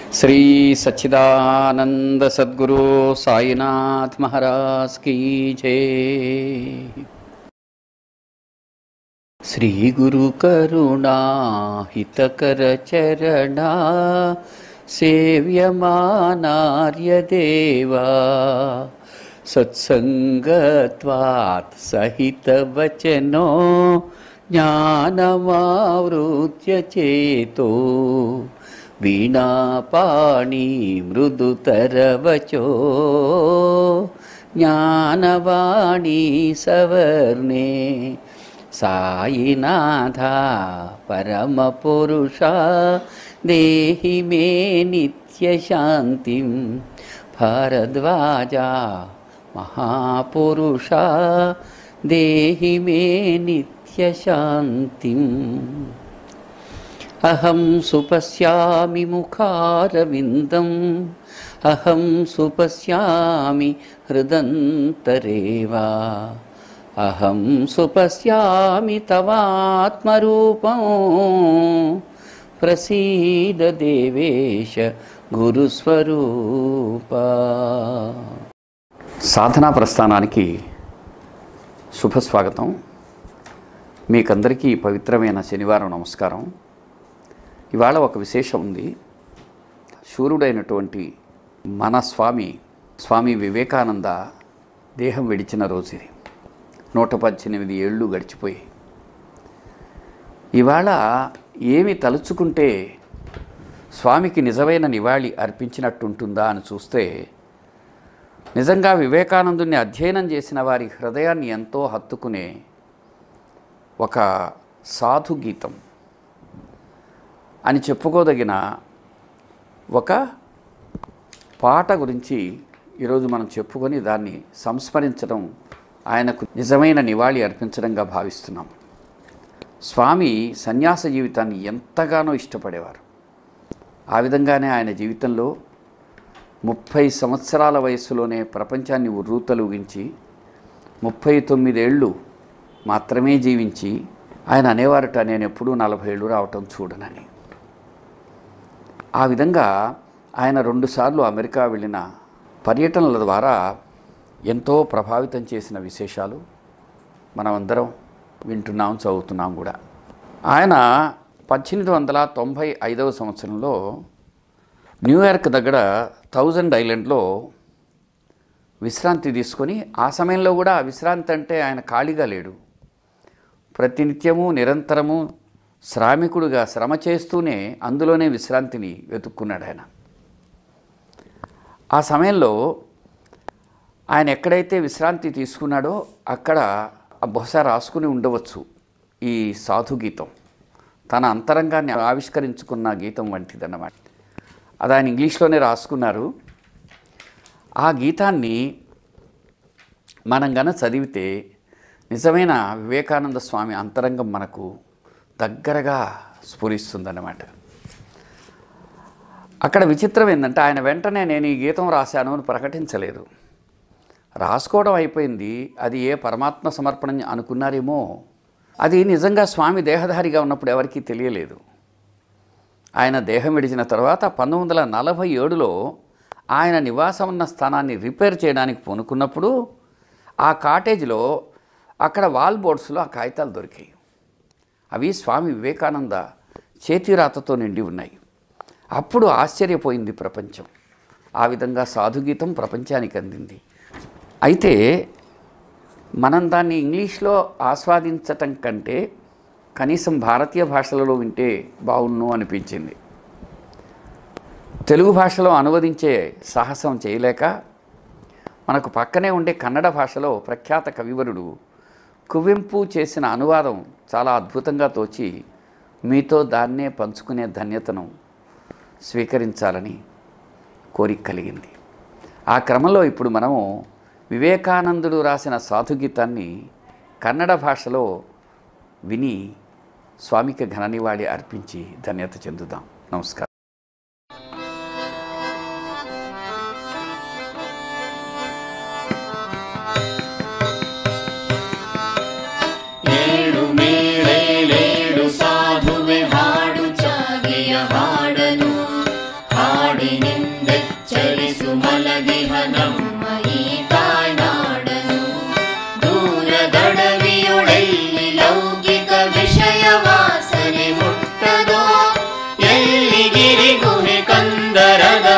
శ్రీ సచ్చిదానంద సద్గురు సాయినాథ్ మహారాజ్ కీ జై శ్రీ గురు కరుణా హితకర చరణా సేవ్యమానార్య దేవా సత్సంగత్వాత్ సహిత వచనో జ్ఞానమావృత్య చేతో వీణాపాణి మృదుతరవచో జ్ఞానవాణి సవర్ణే సాయినాథ పరమపురుష దేహి మే నిత్యశాంతిం భారద్వాజ మహాపురుష దేహి మే నిత్యశాంతిం అహం సుపశ్యామి ముఖారవిందం అహం సుపశ్యామి హృదంతరేవా అహం సుపశ్యామి తవాత్మరూపం ప్రసీద దేవేశ గురుస్వరూప సాధనా ప్రస్థానానికి శుభస్వాగతం మీకందరికీ పవిత్రమైన శనివారం నమస్కారం ఇవాళ ఒక విశేషం ఉంది శూరుడైనటువంటి మన స్వామి స్వామి వివేకానంద దేహం విడిచిన రోజు ఇది నూట పద్దెనిమిది ఏళ్ళు గడిచిపోయి ఇవాళ ఏమి తలుచుకుంటే స్వామికి నిజమైన నివాళి అర్పించినట్టుంటుందా అని చూస్తే నిజంగా వివేకానందుని అధ్యయనం చేసిన వారి హృదయాన్ని ఎంతో హత్తుకునే ఒక సాధు గీతం అని చెప్పుకోదగిన ఒక పాట గురించి ఈరోజు మనం చెప్పుకొని దాన్ని సంస్మరించడం ఆయనకు నిజమైన నివాళి అర్పించడంగా భావిస్తున్నాం స్వామి సన్యాస జీవితాన్ని ఎంతగానో ఇష్టపడేవారు ఆ విధంగానే ఆయన జీవితంలో ముప్పై సంవత్సరాల వయస్సులోనే ప్రపంచాన్ని ఉర్రూతలూగించి ముప్పై తొమ్మిదేళ్ళు మాత్రమే జీవించి ఆయన అనేవారట నేను ఎప్పుడూ నలభై ఏళ్ళు రావటం చూడనని ఆ విధంగా ఆయన రెండుసార్లు అమెరికా వెళ్ళిన పర్యటనల ద్వారా ఎంతో ప్రభావితం చేసిన విశేషాలు మనమందరం వింటున్నాం చదువుతున్నాం కూడా ఆయన పద్దెనిమిది వందల తొంభై ఐదవ సంవత్సరంలో న్యూయార్క్ దగ్గర థౌజండ్ ఐలాండ్లో విశ్రాంతి తీసుకొని ఆ సమయంలో కూడా ఆ విశ్రాంతి అంటే ఆయన ఖాళీగా లేడు ప్రతినిత్యము నిరంతరము శ్రామికుడుగా శ్రమ చేస్తూనే అందులోనే విశ్రాంతిని వెతుక్కున్నాడు ఆయన ఆ సమయంలో ఆయన ఎక్కడైతే విశ్రాంతి తీసుకున్నాడో అక్కడ బహుశా రాసుకుని ఉండవచ్చు ఈ సాధు గీతం తన అంతరంగాన్ని ఆవిష్కరించుకున్న గీతం వంటిదన్నమాట అది ఆయన ఇంగ్లీష్లోనే రాసుకున్నారు ఆ గీతాన్ని మనం గన చదివితే నిజమైన వివేకానంద స్వామి అంతరంగం మనకు దగ్గరగా స్ఫురిస్తుందన్నమాట అక్కడ విచిత్రం ఏంటంటే ఆయన వెంటనే నేను ఈ గీతం రాశాను అని ప్రకటించలేదు రాసుకోవడం అయిపోయింది అది ఏ పరమాత్మ సమర్పణ అనుకున్నారేమో అది నిజంగా స్వామి దేహధారిగా ఉన్నప్పుడు ఎవరికీ తెలియలేదు ఆయన దేహం విడిచిన తర్వాత పంతొమ్మిది వందల నలభై ఏడులో ఆయన నివాసం ఉన్న స్థానాన్ని రిపేర్ చేయడానికి పూనుకున్నప్పుడు ఆ కాటేజ్లో అక్కడ వాల్ బోర్డ్స్లో ఆ కాగితాలు దొరికాయి అవి స్వామి వివేకానంద చేతిరాతతో నిండి ఉన్నాయి అప్పుడు ఆశ్చర్యపోయింది ప్రపంచం ఆ విధంగా సాధుగీతం ప్రపంచానికి అందింది అయితే మనం దాన్ని ఇంగ్లీష్లో ఆస్వాదించటం కంటే కనీసం భారతీయ భాషలలో వింటే బాగున్ను అనిపించింది తెలుగు భాషలో అనువదించే సాహసం చేయలేక మనకు పక్కనే ఉండే కన్నడ భాషలో ప్రఖ్యాత కవివరుడు కువెంపు చేసిన అనువాదం చాలా అద్భుతంగా తోచి మీతో దాన్నే పంచుకునే ధన్యతను స్వీకరించాలని కోరిక కలిగింది ఆ క్రమంలో ఇప్పుడు మనము వివేకానందుడు రాసిన సాధుగీతాన్ని కన్నడ భాషలో విని స్వామికి ఘన నివాళి అర్పించి ధన్యత చెందుదాం నమస్కారం ಏಳು ಮೇಳೇಲೇಳು ಸಾಧುವೆ ಹಾಡು ಚಾಗಿಯ ಹಾಡನು ಹಾಡಿ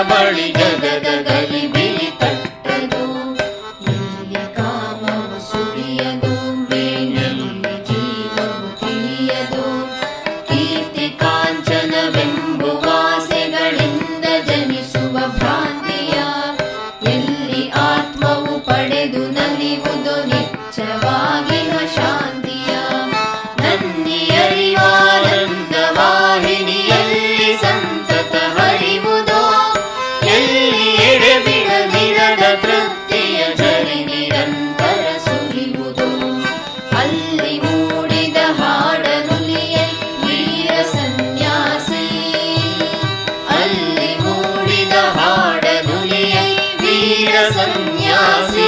ಬಳಿ ಜಗದ ಗಲಿಬಿಲಿ ತಟ್ಟದು ಎಲ್ಲಿ ಕಾಮವು ಸುಳಿಯದು ಮೇಲೆಲ್ಲಿ ಜೀವವು ತಿಳಿಯದು ಕೀರ್ತಿ ಕಾಂಚನವೆಂಬುವ ಆಸೆಗಳಿಂದ ಜನಿಸುವ ಭ್ರಾಂತಿಯ ಎಲ್ಲಿ ಆತ್ಮವು ಪಡೆದು ನಲಿಯುವುದು ನಿಚ್ಚವಾಗಿ ಶಾಂತಿಯ ನನ್ನಿಯರಿವಾನಂದ ವಾಹಿನಿಯಲ್ಲಿ ಸಂತತ ಹರಿವುದೋ ಎಲ್ಲಿ ಎಡೆಬಿಡದಿರದ ತೃಪ್ತಿಯ ಜರಿ ನಿರಂತರ ಸುರಿಯುವುದು ಅಲ್ಲಿ ಮೂಡಿದ ಹಾಡನುಲಿಯ ವೀರ ಸನ್ಯಾಸಿ ಅಲ್ಲಿ ಮೂಡಿದ ಹಾಡನುಲಿಯ ವೀರ ಸನ್ಯಾಸಿ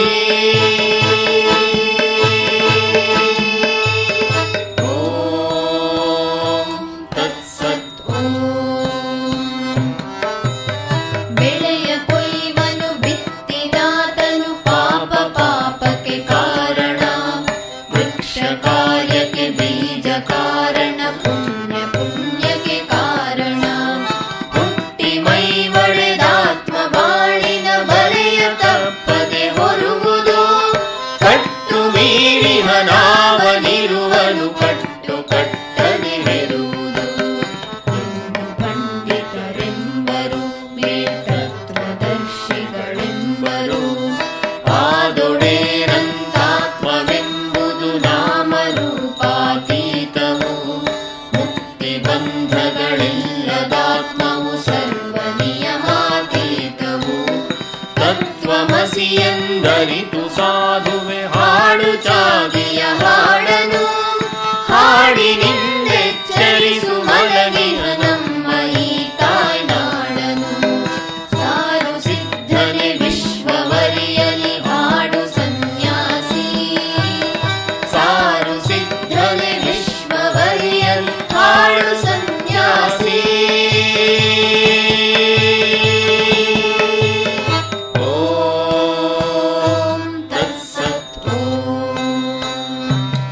ಓಂ ತತ್ಸತ್ ಓಂ ಬೆಳೆಯ ಕೊಯ್ವನು ಬಿತ್ತಿದಾತನು ಪಾಪ ಪಾಪಕ್ಕೆ ಕಾರಣ ವೃಕ್ಷ ಕಾರ್ಯಕ್ಕೆ ಬೀಜ ಕಾರಣ ಪುಣ್ಯ ಪುಣ್ಯಕ್ಕೆ ಕಾರಣ ಹುಟ್ಟಿ ಮೈ ಒಡೆದಾತ್ಮ ಬಾಳಿನ ಬಲೆಯ ತಪ್ಪದೆ ಹೊರುವುದು ಕಟ್ಟು ಮೀರಿ ಹನಾವನಿರುವನು ಕಟ್ಟು ಕಟ್ಟನೆ ಹೆರುವುದು ಇನ್ನು ಪಂಡಿತರೆಂಬರು ಮೇಲ್ತತ್ವದರ್ಶಿಗಳೆಂಬರು ಆದೊಡೇನಂತಾತ್ಮವೆಂಬುದು ನಾಮರೂಪಾತೀತವು ಮುಕ್ತಿ ಬಂಧಗಳೆಲ್ಲದಾತ್ಮವು ಸರ್ವ ನಿಯಮಾತೀತವು ತತ್ವಮಸಿ ಎಂದರಿತು ಸಾಧುವೆ ಹಾಡು ಚಾಗಿಯ ಹಾಡನು ಹಾಡಿನಿಂದೆಚ್ಚರಿಸು ಮಲಗಿಹ ನಮ್ಮ ಈ ತಾಯ್ನಾಡನು ಸಾರು ಸಿದ್ಧನೆ ವಿಶ್ವವರಿಯಲಿ ಹಾಡು ಸನ್ಯಾಸಿ ಸಾರು ಸಿದ್ಧನೆ ವಿಶ್ವವರಿಯಲಿ ಹಾಡು ಸನ್ಯಾಸಿ ಓಂ ತತ್ಸತ್ ಓಂ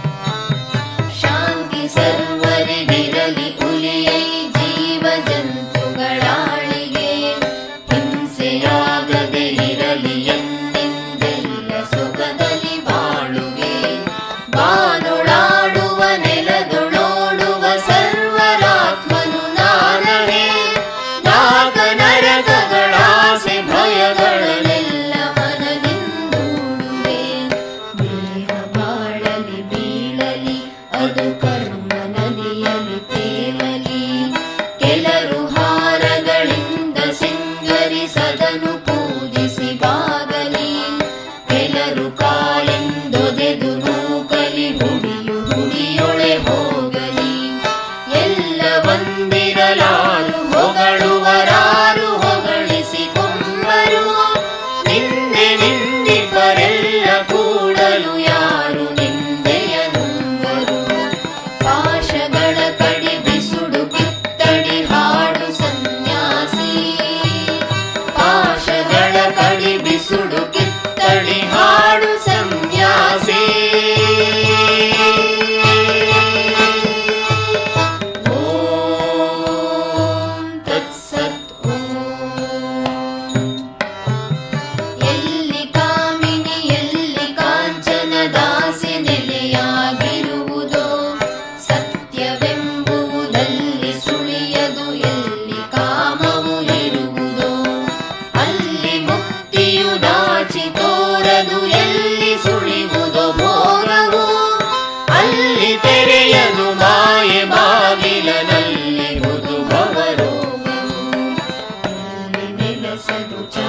ಶಾಂತಿ ಸರ್ವರಿಗಿರಲಿ ಹುಲಿಯೈ ಜೀವ ಜಂತುಗಳಾಳಿಗೆ ಹಿಂಸೆಯಾಗದೆ ಇರಲಿ ಎಂದೆಂದೆಲ್ಲ ಸುಖದಲ್ಲಿ ಬಾಳುಗೆ ಬಾನುಳಾಡುವ ನೆಲದೊಳೋಡುವ ಸರ್ವರಾತ್ಮನು ನಾನವೇ ನಾಕ ನರಕಗಳಾಸೆ ಭಯಗಳನ್ನೆಲ್ಲ ಮನದಿಂದೂಡುವೆ ದೇಹ ಬಾಳಲಿ ಬೀಳಲಿ ಅದು ಕರ್ಮ ನದಿಯಲಿ ತೇಲಲಿ ಕೆಲರು ಹಾರಗಳಿಂದ ಸಿಂಗರಿಸದನು ಪೂಜಿಸಿ ಬಾಗಲಿ ಕೆಲರು ಕಾಲೆಂದೊದೆದು ನೂಕಲಿ ಹುಡಿಯು ಹುಡಿಯೊಳೆ ಹೋಗಲಿ ಎಲ್ಲ ಬಂದಿರಲಾರು ಹೊಗಳುವರಾರು ಹೊಗಳಿಸಿಕೊಂಬರು ನಿಂದೆ ನಿಂದಿಪರೆಲ್ಲ ಕೂಡಲು ಯಾರು ನಿಂದೆಯ ನುಂಗರು ಪಾಶಗಳ ಕಡಿ ಬಿಸುಡು ಕಿತ್ತಡಿ ಹಾಡು ಸನ್ಯಾಸಿ ಪಾಶಗಳ ಕಡಿ ಬಿಸುಡು ಕಿತ್ತಡಿ ಹಾಡು ಸನ್ಯಾಸಿ ಓಂ ತತ್ಸತ್ ಓಂ ಎಲ್ಲಿ ಕಾಮಿನಿ ಎಲ್ಲಿ ಕಾಂಚನ ದಾಸಿ ನೆಲೆಯಾಗಿರುವುದೋ ಸತ್ಯವೆಂಬುವುದಲ್ಲಿ ಸುಳಿಯದು ಎಲ್ಲಿ ಕಾಮವು ಇರುವುದೋ ಅಲ್ಲಿ ಮುಕ್ತಿಯು ನಾಚಿ ತೋರದು ಎಲ್ಲಿ ಸುಳಿವುದೋ ಭೋಗವು ಅಲ್ಲಿ ತೆರೆಯದು ಮಾಯೆ ಬಾಗಿಲನಲ್ಲಿ ಹುದು ಭವರೋಗವು ಅಲ್ಲಿ ನೆಲೆಸದು ಚ